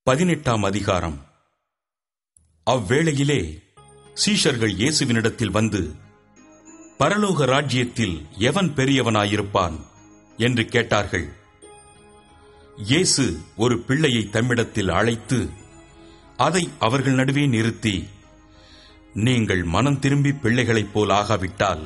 பதினெட்டாம் அதிகாரம் அவ்வேளையிலே சீஷர்கள் இயேசுவினிடத்தில் வந்து பரலோக ராஜ்யத்தில் எவன் பெரியவனாயிருப்பான் என்று கேட்டார்கள் இயேசு ஒரு பிள்ளையை தம்மிடத்தில் அழைத்து அதை அவர்கள் நடுவே நிறுத்தி நீங்கள் மனம் திரும்பி பிள்ளைகளைப் போல் ஆகாவிட்டால்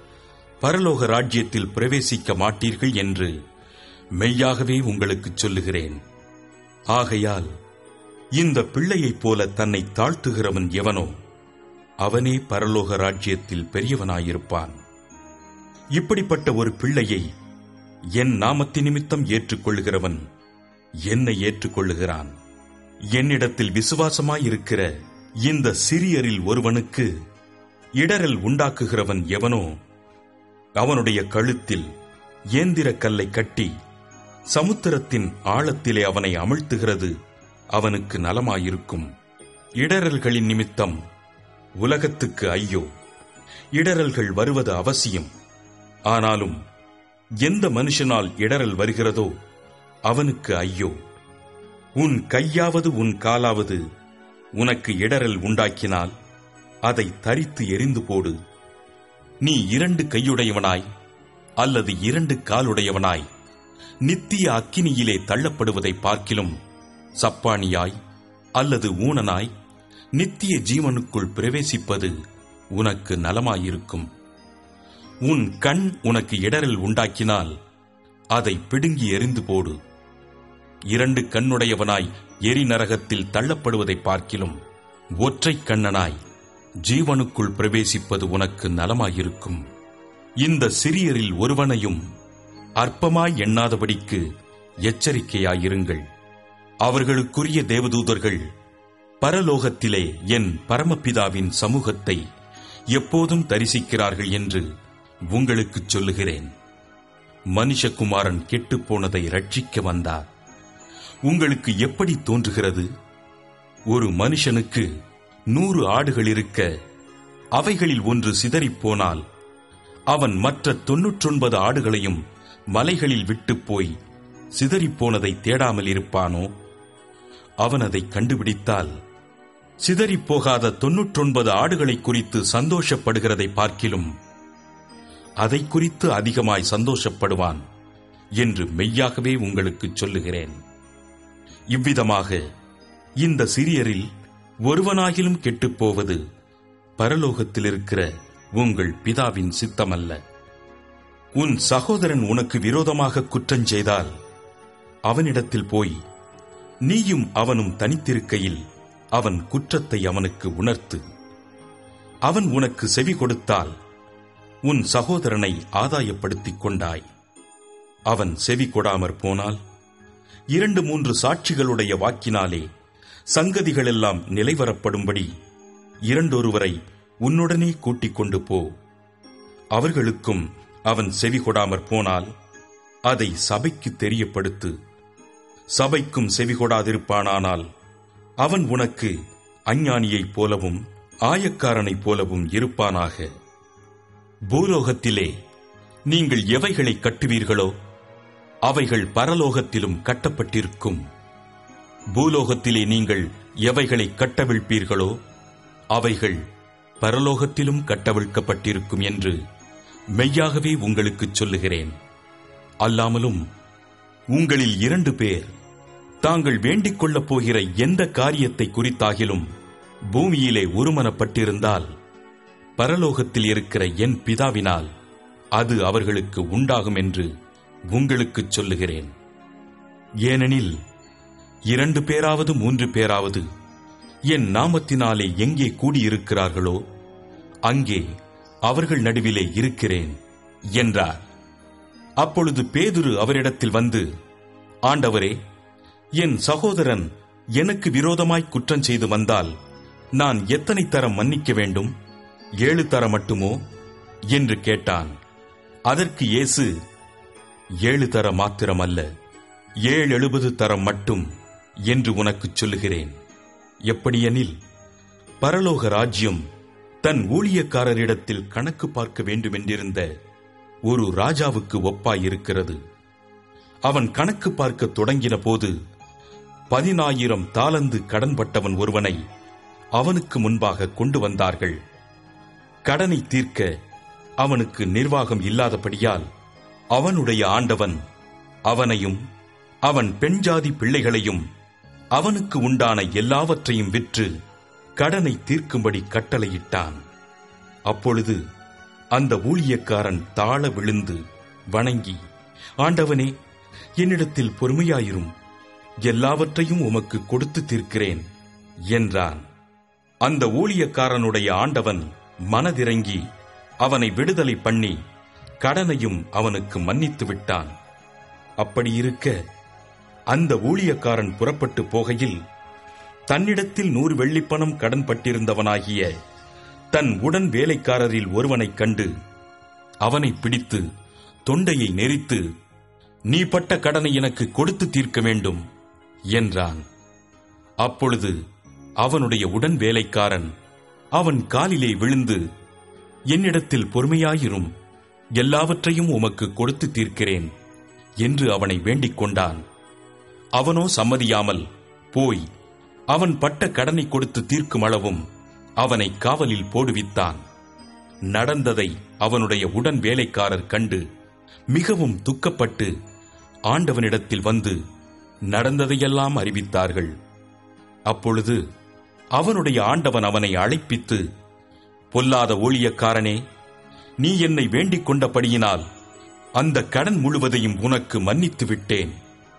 பரலோக ராஜ்யத்தில் பிரவேசிக்க மாட்டீர்கள் என்று மெய்யாகவே உங்களுக்குச் சொல்லுகிறேன் ஆகையால் இந்த பிள்ளையைப் போல தன்னை தாழ்த்துகிறவன் எவனோ அவனே பரலோக ராஜ்யத்தில் பெரியவனாயிருப்பான் இப்படிப்பட்ட ஒரு பிள்ளையை என் நாமத்தி நிமித்தம் ஏற்றுக்கொள்கிறவன் என்னை ஏற்றுக்கொள்ளுகிறான் என்னிடத்தில் விசுவாசமாயிருக்கிற இந்த சிறியரில் ஒருவனுக்கு இடரல் உண்டாக்குகிறவன் எவனோ அவனுடைய கழுத்தில் ஏந்திர கல்லை கட்டி சமுத்திரத்தின் ஆழத்திலே அவனை அமிழ்த்துகிறது அவனுக்கு நலமாயிருக்கும் இடரல்களின் நிமித்தம் உலகத்துக்கு ஐயோ இடரல்கள் வருவது அவசியம் ஆனாலும் எந்த மனுஷனால் இடரல் வருகிறதோ அவனுக்கு ஐயோ உன் கையாவது உன் காலாவது உனக்கு இடரல் உண்டாக்கினால் அதை தரித்து எரிந்து போடு நீ இரண்டு கையுடையவனாய் அல்லது இரண்டு காலுடையவனாய் நித்திய அக்கினியிலே தள்ளப்படுவதை பார்க்கிலும் சப்பானியாய் அல்லது ஊனனாய் நித்திய ஜீவனுக்குள் பிரவேசிப்பது உனக்கு நலமாயிருக்கும் உன் கண் உனக்கு இடரல் உண்டாக்கினால் அதை பிடுங்கி எறிந்து போடு இரண்டு கண்ணுடையவனாய் எரி நரகத்தில் தள்ளப்படுவதை பார்க்கிலும் ஒற்றை கண்ணனாய் ஜீவனுக்குள் பிரவேசிப்பது உனக்கு நலமாயிருக்கும் இந்த சிறியரில் ஒருவனையும் அற்பமாய் எண்ணாதபடிக்கு எச்சரிக்கையாயிருங்கள் அவர்களுக்குரிய தேவதூதர்கள் பரலோகத்திலே என் பரமபிதாவின் சமூகத்தை எப்போதும் தரிசிக்கிறார்கள் என்று உங்களுக்குச் சொல்லுகிறேன் மனுஷகுமாரன் கெட்டுப்போனதை ரட்சிக்க வந்தார் உங்களுக்கு எப்படி தோன்றுகிறது ஒரு மனுஷனுக்கு நூறு ஆடுகள் இருக்க அவைகளில் ஒன்று சிதறிப் போனால் அவன் மற்ற தொன்னூற்றொன்பது ஆடுகளையும் மலைகளில் விட்டுப் போய் சிதறிப்போனதை தேடாமல் இருப்பானோ அவன் அதை கண்டுபிடித்தால் சிதறிப் போகாத தொன்னூற்றொன்பது ஆடுகளை குறித்து சந்தோஷப்படுகிறதை பார்க்கிலும் அதை குறித்து அதிகமாய் சந்தோஷப்படுவான் என்று மெய்யாகவே உங்களுக்குச் சொல்லுகிறேன் இவ்விதமாக இந்த சிறியரில் ஒருவனாகிலும் கெட்டுப்போவது பரலோகத்தில் இருக்கிற உங்கள் பிதாவின் சித்தமல்ல உன் சகோதரன் உனக்கு விரோதமாக குற்றம் செய்தால் அவனிடத்தில் போய் நீயும் அவனும் தனித்திருக்கையில் அவன் குற்றத்தை அவனுக்கு உணர்த்து அவன் உனக்கு செவி கொடுத்தால் உன் சகோதரனை ஆதாயப்படுத்திக் கொண்டாய் அவன் செவி கொடாமற் போனால் இரண்டு மூன்று சாட்சிகளுடைய வாக்கினாலே சங்கதிகளெல்லாம் நிலைவரப்படும்படி இரண்டொருவரை உன்னுடனே கூட்டிக் கொண்டு போ அவர்களுக்கும் அவன் செவி கொடாமற் போனால் அதை சபைக்கு தெரியப்படுத்து சபைக்கும் செவி கொடாதிருப்பானானால் அவன் உனக்கு அஞ்ஞானியைப் போலவும் ஆயக்காரனைப் போலவும் இருப்பானாக பூலோகத்திலே நீங்கள் எவைகளை கட்டுவீர்களோ அவைகள் பரலோகத்திலும் கட்டப்பட்டிருக்கும் பூலோகத்திலே நீங்கள் எவைகளை கட்டவிழ்ப்பீர்களோ அவைகள் பரலோகத்திலும் கட்டவிழ்க்கப்பட்டிருக்கும் என்று மெய்யாகவே உங்களுக்குச் சொல்லுகிறேன் அல்லாமலும் உங்களில் இரண்டு பேர் தாங்கள் வேண்டிக் கொள்ளப் போகிற எந்த காரியத்தை குறித்தாகிலும் பூமியிலே ஒருமனப்பட்டிருந்தால் பரலோகத்தில் இருக்கிற என் பிதாவினால் அது அவர்களுக்கு உண்டாகும் என்று உங்களுக்குச் சொல்லுகிறேன் ஏனெனில் இரண்டு பேராவது மூன்று பேராவது என் நாமத்தினாலே எங்கே கூடியிருக்கிறார்களோ அங்கே அவர்கள் நடுவிலே இருக்கிறேன் என்றார் அப்பொழுது பேதுரு அவரிடத்தில் வந்து ஆண்டவரே என் சகோதரன் எனக்கு விரோதமாய் குற்றம் செய்து வந்தால் நான் எத்தனை தரம் மன்னிக்க வேண்டும் ஏழு தரம் மட்டுமோ என்று கேட்டான் அதற்கு இயேசு ஏழு தர மாத்திரமல்ல ஏழு எழுபது தரம் மட்டும் என்று உனக்குச் சொல்லுகிறேன் எப்படியெனில் பரலோக ராஜ்யம் தன் ஊழியக்காரரிடத்தில் கணக்கு பார்க்க வேண்டுமென்றிருந்த ஒரு ராஜாவுக்கு ஒப்பாயிருக்கிறது அவன் கணக்கு பார்க்க தொடங்கின போது பதினாயிரம் தாலந்து கடன்பட்டவன் ஒருவனை அவனுக்கு முன்பாக கொண்டு வந்தார்கள் கடனை தீர்க்க அவனுக்கு நிர்வாகம் இல்லாதபடியால் அவனுடைய ஆண்டவன் அவனையும் அவன் பெண்ஜாதி பிள்ளைகளையும் அவனுக்கு உண்டான எல்லாவற்றையும் விற்று கடனை தீர்க்கும்படி கட்டளையிட்டான் அப்பொழுது அந்த ஊழியக்காரன் தாழ விழுந்து வணங்கி ஆண்டவனே என்னிடத்தில் பொறுமையாயிரும் எல்லாவற்றையும் உமக்கு கொடுத்து தீர்க்கிறேன் என்றான் அந்த ஊழியக்காரனுடைய ஆண்டவன் மனதிறங்கி அவனை விடுதலை பண்ணி கடனையும் அவனுக்கு மன்னித்து விட்டான் அப்படியிருக்க அந்த ஊழியக்காரன் புறப்பட்டு போகையில் தன்னிடத்தில் நூறு வெள்ளிப்பணம் கடன் பட்டிருந்தவனாகிய தன் உடன் வேலைக்காரரில் ஒருவனைக் கண்டு அவனை பிடித்து தொண்டையை நெரித்து நீ பட்ட கடனை எனக்கு கொடுத்து தீர்க்க வேண்டும் என்றான் அப்பொழுது அவனுடைய உடன் வேலைக்காரன் அவன் காலிலே விழுந்து என்னிடத்தில் பொறுமையாயிரும் எல்லாவற்றையும் உமக்கு கொடுத்து தீர்க்கிறேன் என்று அவனை வேண்டிக் கொண்டான் அவனோ சம்மதியாமல் போய் அவன் பட்ட கடனை கொடுத்து தீர்க்கும் அளவும் அவனை காவலில் போடுவித்தான் நடந்ததை அவனுடைய உடன் வேலைக்காரர் கண்டு மிகவும் துக்கப்பட்டு ஆண்டவனிடத்தில் வந்து நடந்ததையெல்லாம் அறிவித்தார்கள் அப்பொழுது அவனுடைய ஆண்டவன் அவனை அழைப்பித்து பொல்லாத ஊழியக்காரனே நீ என்னை வேண்டிக் கொண்டபடியினால் அந்த கடன் முழுவதையும் உனக்கு மன்னித்து விட்டேன்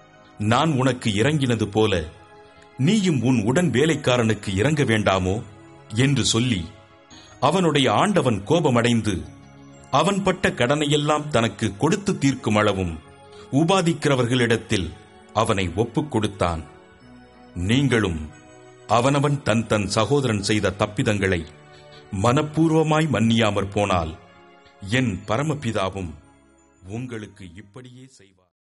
நான் உனக்கு இறங்கினது போல நீயும் உன் உடன் வேலைக்காரனுக்கு இறங்க வேண்டாமோ என்று சொல்லி அவனுடைய ஆண்டவன் கோபமடைந்து அவன் பட்ட கடனையெல்லாம் தனக்கு கொடுத்து தீர்க்கும் அளவும் உபாதிக்கிறவர்களிடத்தில் அவனை ஒப்புக் கொடுத்தான் நீங்களும் அவனவன் தன் தன் சகோதரன் செய்த தப்பிதங்களை மனப்பூர்வமாய் மன்னியாமற் போனால் என் பரமபிதாவும் உங்களுக்கு இப்படியே செய்வார்